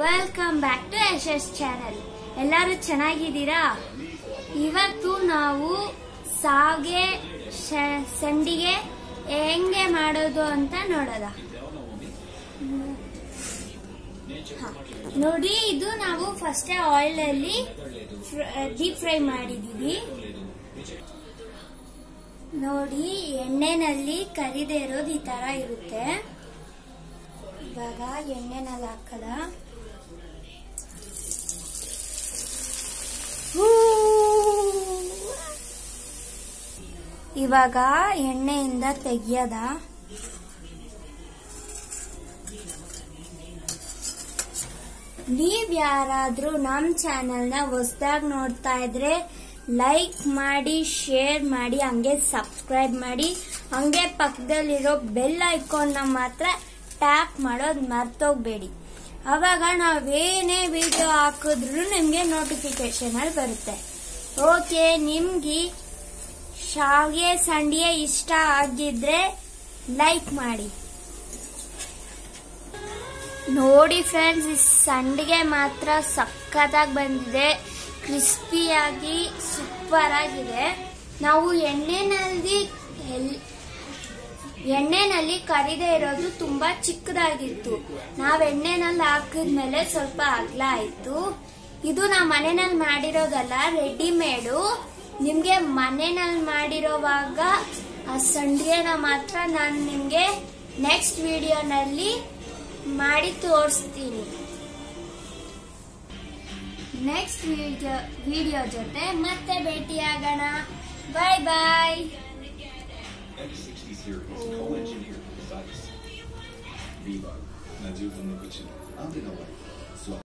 Welcome back to S S channel ಎಲ್ಲರೂ ಚೆನ್ನಾಗಿದ್ದೀರಾ ಇವತ್ತು ನಾವು ಸಾವಿಗೆ ಶ- ಸಂಡಿಗೆ ಹೆಂಗೆ ಮಾಡೋದು ಅಂತ ನೋಡೋದ ಹ. ನೋಡಿ ಇದು ನಾವು ಫಸ್ಟ್ ಆಯಿಲ್ ಅಲ್ಲಿ ಡೀಪ್ ಫ್ರೈ ಮಾಡಿದೀವಿ ನೋಡಿ ಎಣ್ಣೆನಲ್ಲಿ ಕರಿದೇ ಇರೋದು ಈ ತರ ಇರುತ್ತೆ ಇವಾಗ ಎಣ್ಣೆನಲ್ಲಿ ಹಾಕದ ಇವಾಗ ಎಣ್ಣೆಯಿಂದ ತೆಗಿಯದ ನೀವ್ ಯಾರಾದ್ರೂ ನಮ್ ಚಾನೆಲ್ನ ಹೊಸದಾಗಿ ನೋಡ್ತಾ ಇದ್ರೆ ಲೈಕ್ ಮಾಡಿ ಶೇರ್ ಮಾಡಿ ಹಂಗೆ ಸಬ್ಸ್ಕ್ರೈಬ್ ಮಾಡಿ ಹಂಗೆ ಪಕ್ಕದಲ್ಲಿರೋ ಬೆಲ್ ಐಕಾನ್ನ ಮಾತ್ರ ಟ್ಯಾಪ್ ಮಾಡೋದ್ ಮರ್ತೋಗ್ಬೇಡಿ ಅವಾಗ ನಾವೇನೇ ವಿಡಿಯೋ ಹಾಕಿದ್ರು ನಿಮ್ಗೆ ನೋಟಿಫಿಕೇಶನ್ ಅಲ್ಲಿ ಬರುತ್ತೆ ಓಕೆ ನಿಮ್ಗೆ ಶಾವಿಗೆ ಸಂಡಿಗೆ ಇಷ್ಟ ಆಗಿದ್ರೆ ಲೈಕ್ ಮಾಡಿ ನೋಡಿ ಫ್ರೆಂಡ್ಸ್ ಈ ಸಂಡಿಗೆ ಮಾತ್ರ ಸಖತ್ತಾಗಿ ಬಂದಿದೆ ಕ್ರಿಸ್ಪಿಯಾಗಿ ಸೂಪರ್ ಆಗಿದೆ ನಾವು ಎಣ್ಣೆನಲ್ಲಿ ಎಲ್- ಎಣ್ಣೆನಲ್ಲಿ ಕರಿದೇ ಇರೋದು ತುಂಬಾ ಚಿಕ್ಕದಾಗಿತ್ತು ನಾವ್ ಎಣ್ಣೆನಲ್ಲಿ ಹಾಕಿದ್ಮೇಲೆ ಸ್ವಲ್ಪ ಅಗ್ಲ ಆಯ್ತು ಇದು ನಾ ಮನೆಯಲ್ಲಿ ಮಾಡಿರೋದಲ್ಲ ರೆಡಿಮೇಡು ನಿಮ್ಗೆ ಮನೆಯಲ್ಲಿ ಮಾಡಿರೋವಾಗ ಆ ಸಂಡಿಗೆನ ಮಾತ್ರ ನಾನು ನಿಮ್ಗೆ ನೆಕ್ಸ್ಟ್ ವಿಡಿಯೋನಲ್ಲಿ ಮಾಡಿ ತೋರಿಸ್ತೀನಿ ನೆಕ್ಸ್ಟ್ ವಿಡಿಯೋ ವಿಡಿಯೋ ಜೊತೆ ಮತ್ತೆ ಭೇಟಿಯಾಗೋಣ ಬಾಯ್ ಬಾಯ್ X60 series, co-engineered with Zeiss. Viva, na dziupa no cucina. Ande na